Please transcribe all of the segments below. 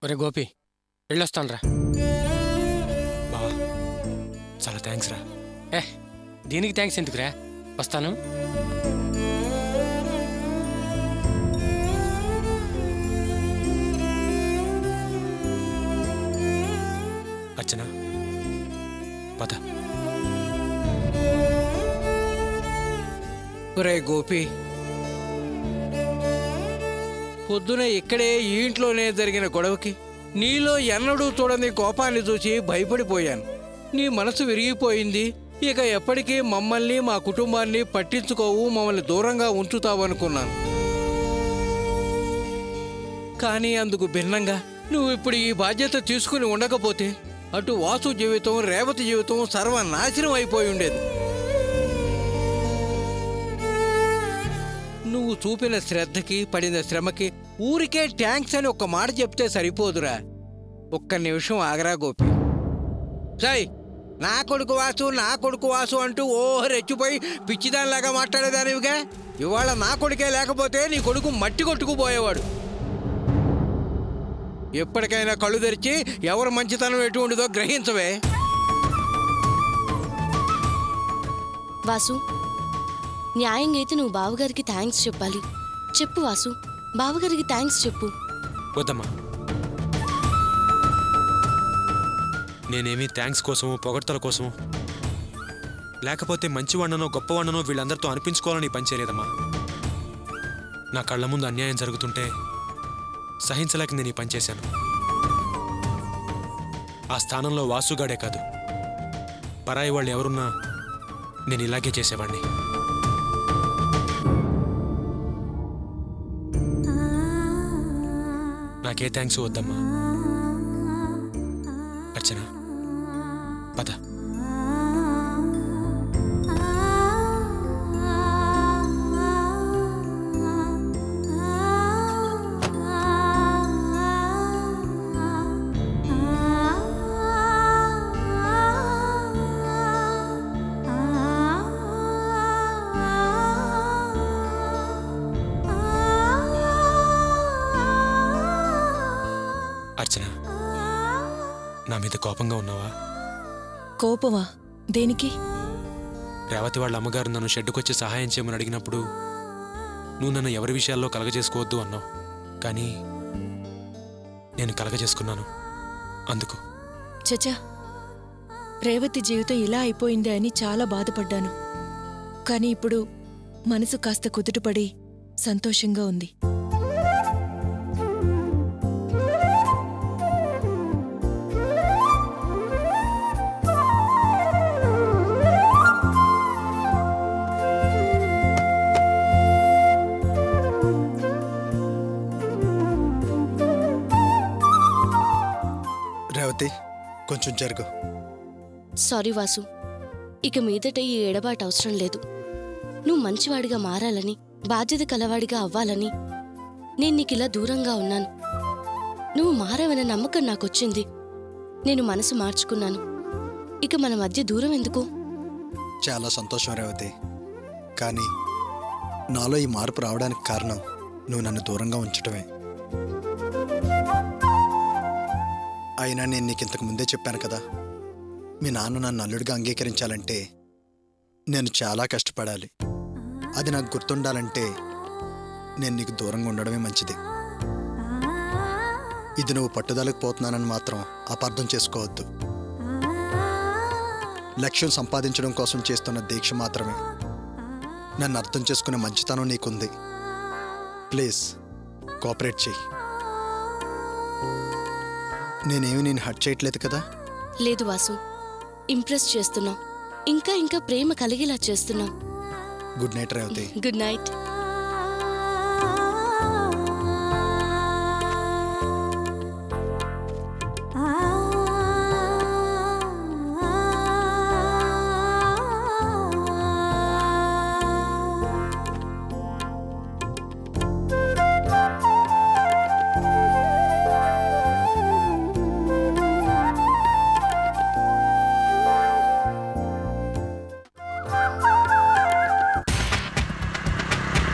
ఒరే గోపి వెళ్ళొస్తానురా బావా చాలా థ్యాంక్స్ రా ఏ దీనికి థ్యాంక్స్ ఎందుకురా వస్తాను అర్చన పద ఒరే గోపి పొద్దున ఇక్కడే ఈ ఇంట్లోనే జరిగిన గొడవకి నీలో ఎన్నడూ చూడని కోపాన్ని చూసి భయపడిపోయాను నీ మనసు విరిగిపోయింది ఇక ఎప్పటికీ మమ్మల్ని మా కుటుంబాన్ని పట్టించుకోవు మమ్మల్ని దూరంగా ఉంచుతావనుకున్నాను కానీ అందుకు భిన్నంగా నువ్వు ఇప్పుడు ఈ బాధ్యత తీసుకుని ఉండకపోతే అటు వాసు జీవితం రేవతి జీవితం సర్వనాశనం అయిపోయి ఉండేది నువ్వు చూపిన శ్రద్ధకి పడిన శ్రమకి ఊరికే ట్యాంక్స్ అని ఒక్క మాట చెప్తే సరిపోదురా ఒక్క నిమిషం ఆగరా గోపి సై నా కొడుకు వాసు నా కొడుకు వాసు అంటూ ఓ రెచ్చిపోయి పిచ్చిదానిలాగా మాట్లాడేదానివిగా ఇవాళ నా కొడుకే లేకపోతే నీ కొడుకు మట్టి కొట్టుకుపోయేవాడు ఎప్పటికైనా కళ్ళు తెరిచి ఎవరు మంచితనం ఎటువంటిదో గ్రహించవే వాసు న్యాయంగా అయితే నువ్వు బావగారికి థ్యాంక్స్ చెప్పాలి చెప్పు వాసు బావగారికి థ్యాంక్స్ చెప్పు వద్దమ్మా నేనేమీ థ్యాంక్స్ కోసము పొగడ్తల కోసము లేకపోతే మంచివాణ్ణనో గొప్పవాణ్ణనో వీళ్ళందరితో అనిపించుకోవాలని ఈ పని చేయలేదమ్మా నా కళ్ళ ముందు అన్యాయం జరుగుతుంటే సహించలేక నేను ఈ పని చేశాను ఆ స్థానంలో వాసుగాడే కాదు పరాయి వాళ్ళు ఎవరున్నా నేను ఇలాగే చేసేవాడిని నాకే థ్యాంక్స్ వద్దమ్మా అర్చన పద అర్చన నా మీద కోపంగా ఉన్నావా కోపమా దేనికి రేవతి వాళ్ళ అమ్మగారు నన్ను షెడ్డుకొచ్చి సహాయం చేయమని అడిగినప్పుడు నువ్వు నన్ను ఎవరి విషయాల్లో కలగజేసుకోవద్దు అన్నావు కానీ నేను కలగజేసుకున్నాను అందుకు చచా రేవతి జీవితం ఇలా అయిపోయింది అని చాలా బాధపడ్డాను కానీ ఇప్పుడు మనసు కాస్త కుదుటపడి సంతోషంగా ఉంది రేవతి కొంచెం జరుగు సారీ వాసు ఇక మీదట ఈ ఎడబాటు అవసరం లేదు నువ్వు మంచివాడిగా మారాలని బాధ్యత కలవాడిగా అవ్వాలని నేను నీకు ఇలా దూరంగా ఉన్నాను నువ్వు మారావన్న నమ్మకం నాకొచ్చింది నేను మనసు మార్చుకున్నాను ఇక మన మధ్య దూరం ఎందుకు చాలా సంతోషం రేవతి కానీ నాలో ఈ మార్పు రావడానికి కారణం నువ్వు నన్ను దూరంగా ఉంచటమే అయినా నేను నీకు ఇంతకు ముందే చెప్పాను కదా మీ నాన్న నన్ను అల్లుడిగా అంగీకరించాలంటే నేను చాలా కష్టపడాలి అది నాకు గుర్తుండాలంటే నేను నీకు దూరంగా ఉండడమే మంచిది ఇది నువ్వు పట్టుదలకు పోతున్నానని మాత్రం అపార్థం చేసుకోవద్దు లక్ష్యం సంపాదించడం కోసం చేస్తున్న దీక్ష మాత్రమే నన్ను అర్థం చేసుకునే మంచితనం నీకుంది ప్లీజ్ కోఆపరేట్ చెయ్యి నేనేమి నేను హట్ చేయట్లేదు కదా లేదు వాసు ఇంప్రెస్ చేస్తున్నావు ఇంకా ఇంకా ప్రేమ కలిగేలా చేస్తున్నావు good night Revathi good night ఆ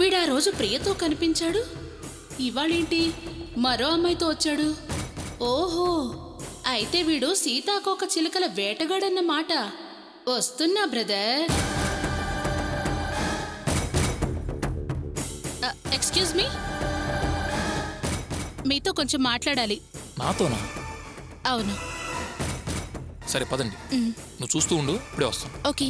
వీడు ఆ రోజు ప్రియతో కనిపించాడు ఇవాళేంటి మరో అమ్మాయితో వచ్చాడు ఓహో అయితే వీడు సీతాకోక చిలుకల వేటగాడన్న మాట వస్తున్నా బ్రదర్ ఎక్స్క్యూజ్ మీ మీతో కొంచెం మాట్లాడాలి నాతోనా అవును సరే పదండి నువ్వు చూస్తూ ఉండు ఇప్పుడే వస్తాం ఓకే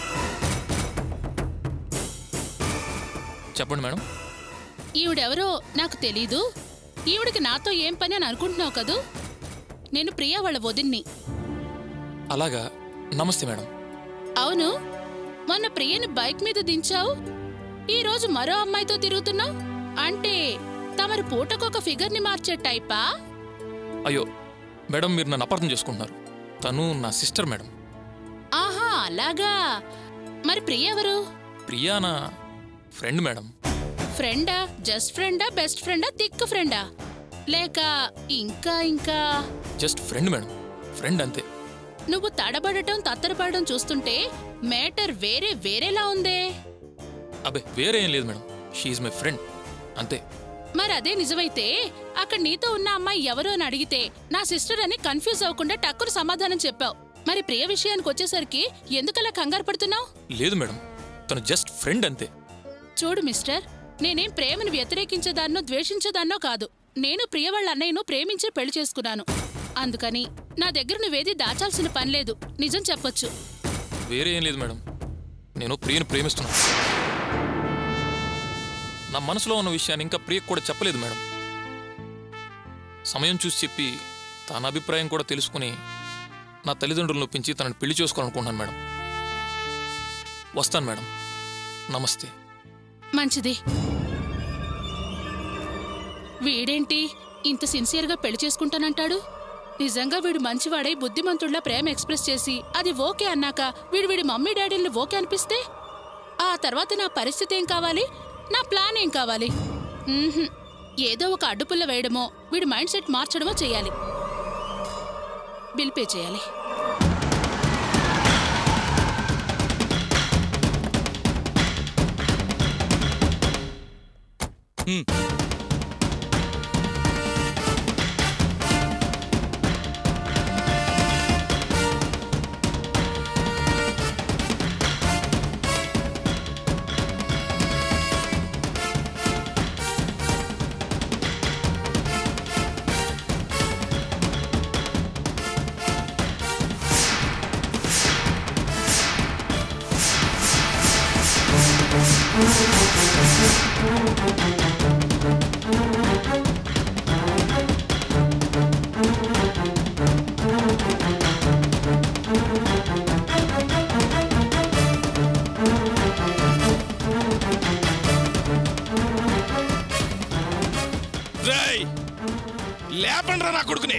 చెప్పండి మేడం ఈవిడెవరో నాకు తెలీదు ఈవిడికి నాతో ఏం పని అని అనుకుంటున్నావు కదూ నేను ప్రియా వాళ్ళ వదిన్ని అలాగా నమస్తే మేడం అవును మొన్న ప్రియని బైక్ మీద దించావు ఈ రోజు మరో అమ్మాయితో తిరుగుతున్నావు అంటే తమరి పూటకొక ఫిగర్ని మార్చే టైపా అయ్యో మేడం మీరు నన్ను అపార్థం చేసుకుంటున్నారు తను నా సిస్టర్ మేడం ఆహా అలాగా మరి ప్రియ ఎవరు ప్రియా నా ఫ్రెండ్ మేడం ఫ్రెండా జస్ట్ ఫ్రెండా బెస్ట్ ఫ్రెండా థిక్ ఫ్రెండా లేక ఇంకా ఇంకా జస్ట్ ఫ్రెండ్ మేడం ఫ్రెండ్ అంతే నువ్వు తడబడటం తత్తరపడటం చూస్తుంటే మేటర్ వేరే వేరేలా ఉందే అబ్బే వేరే ఏం లేదు మేడం షీఈ్ మై ఫ్రెండ్ అంతే మరి అదే నిజమైతే అక్కడ నీతో ఉన్న అమ్మాయి ఎవరు అని అడిగితే నా సిస్టర్ అని కన్ఫ్యూజ్ అవ్వకుండా టక్కును సమాధానం చెప్పావు మరి ప్రియ విషయానికి వచ్చేసరికి ఎందుకలా కంగారు పడుతున్నావు లేదు మేడం తను జస్ట్ ఫ్రెండ్ అంతే చూడు మిస్టర్ నేనేం ప్రేమను వ్యతిరేకించేదాన్నో ద్వేషించేదాన్నో కాదు నేను ప్రియ వాళ్ళ అన్నయ్యను ప్రేమించే పెళ్లి చేసుకున్నాను అందుకని నా దగ్గర నువ్వేది దాచాల్సిన పని లేదు నిజం చెప్పొచ్చు వేరే ఏం లేదు మేడం నేను ప్రియను ప్రేమిస్తున్నాను నా మనసులో ఉన్న విషయాన్ని ఇంకా ప్రియకు కూడా చెప్పలేదు మేడం సమయం చూసి చెప్పి తన అభిప్రాయం కూడా తెలుసుకుని నా తల్లిదండ్రులను ఒప్పించి తనని పెళ్లి చేసుకోవాలనుకుంటున్నాను మేడం వస్తాను మేడం నమస్తే మంచిది వీడేంటి ఇంత సిన్సియర్గా పెళ్లి చేసుకుంటానంటాడు నిజంగా వీడు మంచివాడై బుద్ధిమంతుడిలా ప్రేమ ఎక్స్ప్రెస్ చేసి అది ఓకే అన్నాక వీడు వీడి మమ్మీ డాడీని ఓకే అనిపిస్తే ఆ తర్వాత నా పరిస్థితి ఏం కావాలి నా ప్లాన్ ఏం కావాలి మ్మ్హ్మ్. ఏదో ఒక అడ్డుపుల్ల వేయడమో వీడి మైండ్ సెట్ మార్చడమో చేయాలి బిల్ పే చేయాలి రేయ్ లేపండ్రా నా కొడుకుని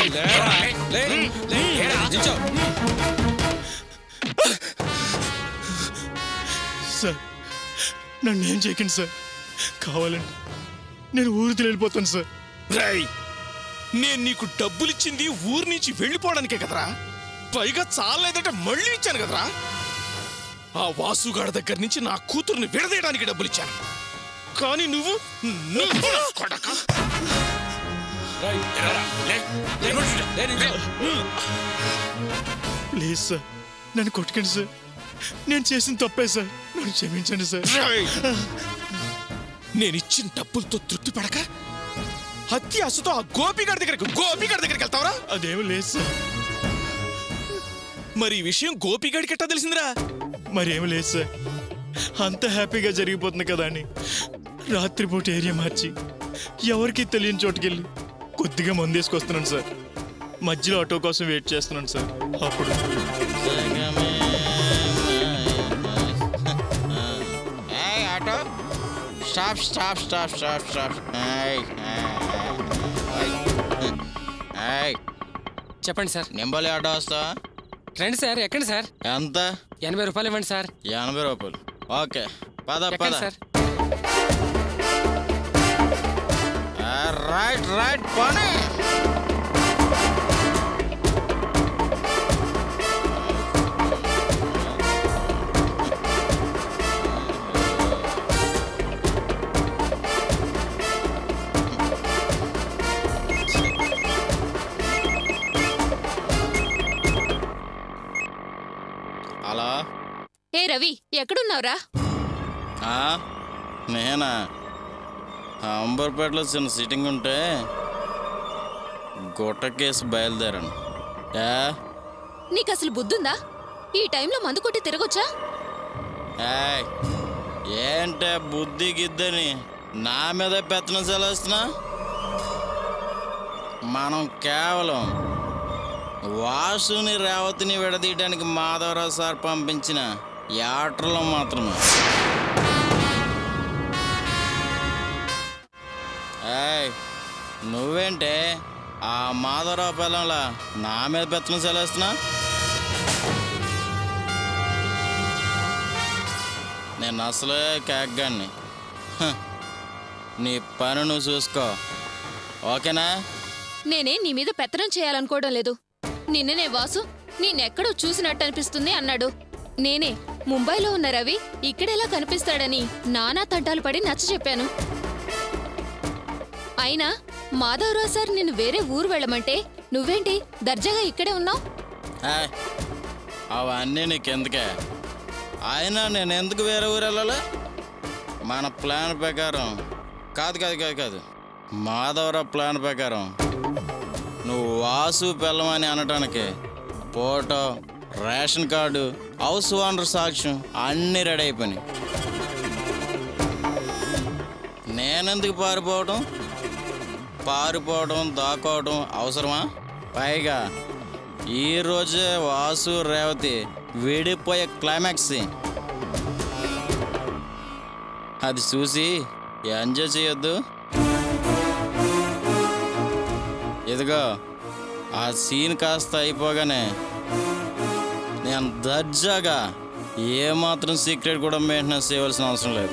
సార్ నన్ను ఏం చేయకండి సార్ కావాలండి నేను ఊరికి వెళ్ళిపోతాను సార్ రేయ్ నేను నీకు డబ్బులిచ్చింది ఊరి నుంచి వెళ్ళిపోవడానికే కదరా పైగా చాలేదంటే మళ్ళీ ఇచ్చాను కదరా ఆ వాసుగాడి దగ్గర నుంచి నా కూతుర్ని విడదీయడానికి డబ్బులిచ్చాను కానీ నువ్వు నువ్వు నా కొడకా. ప్లీజ్ సార్ నన్ను కొట్టకండి సార్ నేను చేసిన తప్పే సార్ నన్ను క్షమించండి సార్ రేయ్! నేను ఇచ్చిన డబ్బులతో తృప్తి పడక అత్యాశతో ఆ గోపిగాడి దగ్గరికి గోపిగాడి దగ్గరికి వెళ్తావరా అదేం లేదు సార్ మరి ఈ విషయం గోపిగాడికి ఎట్టా తెలిసిందిరా మరేం లేదు సార్ అంత హ్యాపీగా జరిగిపోతుంది కదా అని రాత్రిపూట ఏరియా మార్చి ఎవరికి తెలియని చోటుకెళ్ళి కొద్దిగా మందేసుకొస్తున్నాను సార్ మధ్యలో ఆటో కోసం వెయిట్ చేస్తున్నాను సార్ అప్పుడు Hey, Otto. Stop, stop, stop, stop, stop. Hey, hey, hey. చెప్పండి సార్ నింబలి ఆటో వస్తా రండి సార్ ఎక్కండి సార్ ఎంత ఎనభై రూపాయలు ఇవ్వండి సార్ ఎనభై రూపాయలు ఓకే పద పద ఎక్కండి సార్ రైట్ రైట్ పని ఎక్కడున్నావురా ఆ? నేనా అంబర్పేటలో చిన్న సిట్టింగ్ ఉంటే గుట్టకేసి బయలుదేరాను ఏ? నీకు అసలు బుద్ధుందా ఈ టైంలో మందు కొట్టి తిరగొచ్చా ఏయ్, ఏంటే బుద్ధి గిద్దని నా మీద పెత్తనం చెల్లేస్తున్నా మనం కేవలం వాసుని రేవతిని విడదీయడానికి మాధవరావు సార్ పంపించిన యాత్రలో మాత్రమే ఏయ్ నువ్వేంటే ఆ మాధవరావు పిల్లంలా నా మీద పెత్తనం చెల్లేస్తున్నా నేను అసలే కేక్గాన్ని హ, నీ పని నువ్వు చూసుకో ఓకేనా నేనే నీ మీద పెత్తనం చేయాలనుకోవడం లేదు నిన్ననే వాసు నేనెక్కడో చూసినట్టు అనిపిస్తుంది అన్నాడు నేనే ముంబైలో ఉన్న రవి ఇక్కడెలా కనిపిస్తాడని నానా తంటాలు పడి నచ్చ చెప్పాను అయినా మాధవరావు సార్ నిన్ను వేరే ఊరు వెళ్ళమంటే నువ్వేంటి దర్జాగా ఇక్కడే ఉన్నావు ఏయ్, అవన్నీ నీకెందుకే అయినా నేను ఎందుకు వేరే ఊరు వెళ్ళాలి మన ప్లాన్ ప్రకారం కాదు కాదు కాదు కాదు మాధవరావు ప్లాన్ ప్రకారం నువ్వు వాసు పిల్లమని అనటానికి photo ration card house owner సాక్ష్యం అన్నీ రెడీ అయిపోయినాయి నేనెందుకు పారిపోవడం పారిపోవడం దాక్కోవడం అవసరమా పైగా ఈ రోజే వాసు రేవతి విడిపోయే క్లైమాక్స్ scene. అది చూసి ఎంజాయ్ చేయొద్దు ఇదిగో ఆ సీన్ కాస్త అయిపోగానే నేను దర్జాగా ఏమాత్రం సీక్రెట్ కూడా మెయింటెనెన్స్ చేయవలసిన అవసరం లేదు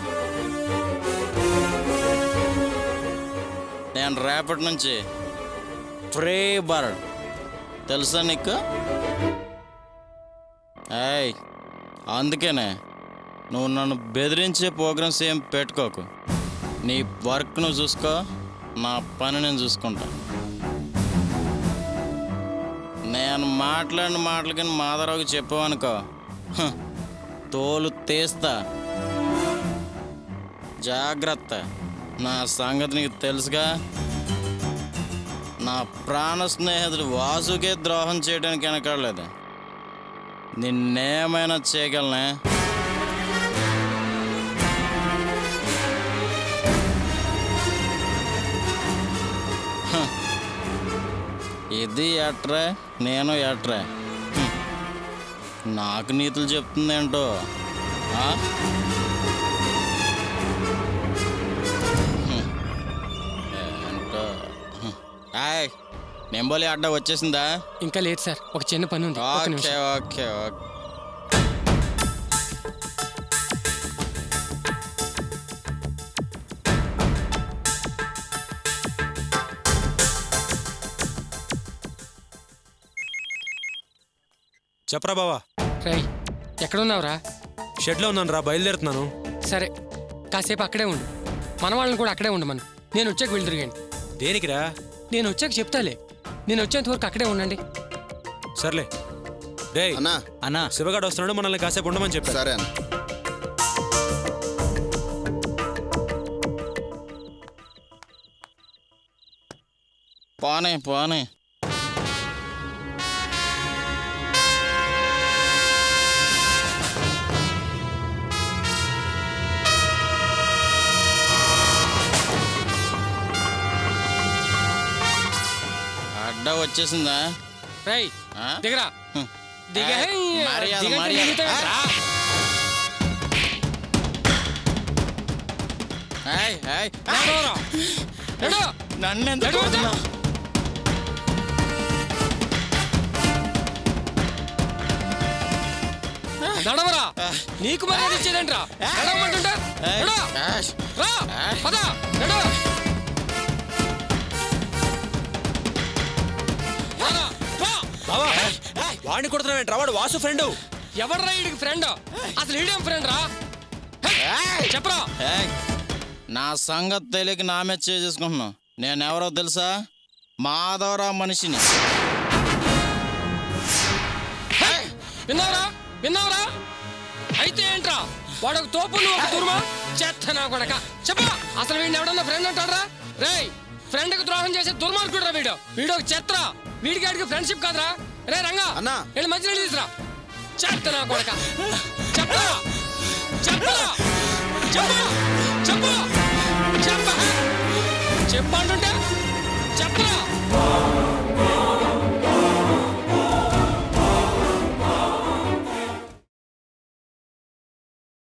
నేను రేపటి నుంచి ఫ్రీ బర్డ్ తెలుసా నీకు ఏయ్ అందుకేనే నువ్వు నన్ను బెదిరించే ప్రోగ్రామ్స్ ఏం పెట్టుకోకు నీ వర్క్ నువ్వు చూసుకో నా పని నేను చూసుకుంటా నేను మాట్లాడిన మాటలకి మాధవరావుకి చెప్పావనుకో హ, తోలు తీస్తా జాగ్రత్త నా సంగతి నీకు తెలుసుగా నా ప్రాణ స్నేహితుడు వాసుకే ద్రోహం చేయడానికి వెనకాడలేదు నిన్నేమైనా చేయగలనే హ. ఇది ఎట్రా నేను ఎట్రా హ్మ్. నాకు నీతులు చెప్తుందేంటో ఆ? హ్మ్. ఏంటో హ్మ్. ఆయ్ నెంబోలి అడ్డ వచ్చేసిందా ఇంకా లేదు సార్ ఒక చిన్న పని ఉంది ఒక్క ఓకే నిమిషం ఓకే ఓకే చెప్పరా బావా రై ఎక్కడున్నావురా షెడ్లో ఉన్నాను రా బయలుదేరుతున్నాను సరే కాసేపు అక్కడే ఉండు మన వాళ్ళని కూడా అక్కడే ఉండమను నేను వచ్చాక వెళ్ళి తిరిగండి దేనికిరా నేను వచ్చాక చెప్తాలే నేను వచ్చేంత వరకు అక్కడే ఉండండి సర్లే డే అన్నా అన్నా శివగాడు వస్తున్నాడు మనల్ని కాసేపు ఉండమని చెప్పాడు సరే అన్న పోనీ పోనీ అడ్డ వచ్చేసిందా రై ఆ? దిగరా హ్మ్. దిగే ఏయ్, మర్యాద, దిగంటే మర్యాద. దిగుతావేంట్రా? ఏయ్, ఏయ్, నడవరా. నడు. నన్ను ఎందుకు నడు. కొడుతున్నావ్? నడవరా నీకు మర్యాద ఇచ్చేదేంట్రా నడవమంటుంటే ఏయ్, నడు. ఏయ్, రా పద నడు రారా, రా. బావా వాడిని కొడుతున్నావేంట్రా వాడు వాసు ఫ్రెండ్ ఎవడ్రా ఈడికి ఫ్రెండ్ అసలు ఈడేం ఫ్రెండ్ రా ఏయ్. చెప్పరా ఏయ్, నా సంగతి తెలియక నా మీద చేసుకుంటున్నావు నేనెవరో తెలుసా మాధవరావు మనిషిని విన్నావురా విన్నావురా అయితే ఏంట్రా వాడు ఒక తోపు నువ్వు ఒక తురుమా చెత్త నా కొడక చెప్పు అసలు వీడిని ఎవడన్నా ఫ్రెండ్ అంటారా రేయ్ ఫ్రెండ్ కు ద్రోహం చేసే దుర్మార్గుడు రా వీడు వీడు ఒక చెత్త వీడికి ఆడికి ఫ్రెండ్షిప్ కాదురా రే రంగా అన్నా. వెళ్ళి మంచి తీసురా చెత్త నా కొడక చెప్పు చెప్పు చెప్పు చెప్పు చెప్పు చెప్పు అంటుంటే